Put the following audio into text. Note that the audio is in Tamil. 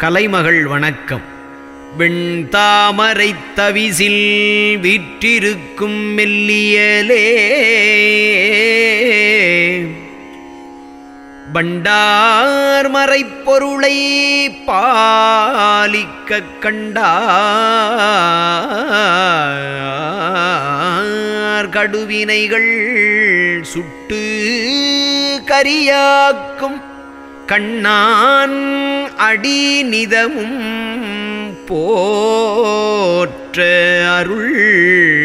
கலைமகள் வணக்கம் வெண்தாமரைத் தவிசில் வீற்றிருக்கும் மெல்லியலே பண்டார் மறைப்பொருளை பாலிக்கக் கண்டார் கடுவினைகள் சுட்டு கரியாக்கும் கண்ணான் அடி நிதமும் போற்ற அருள்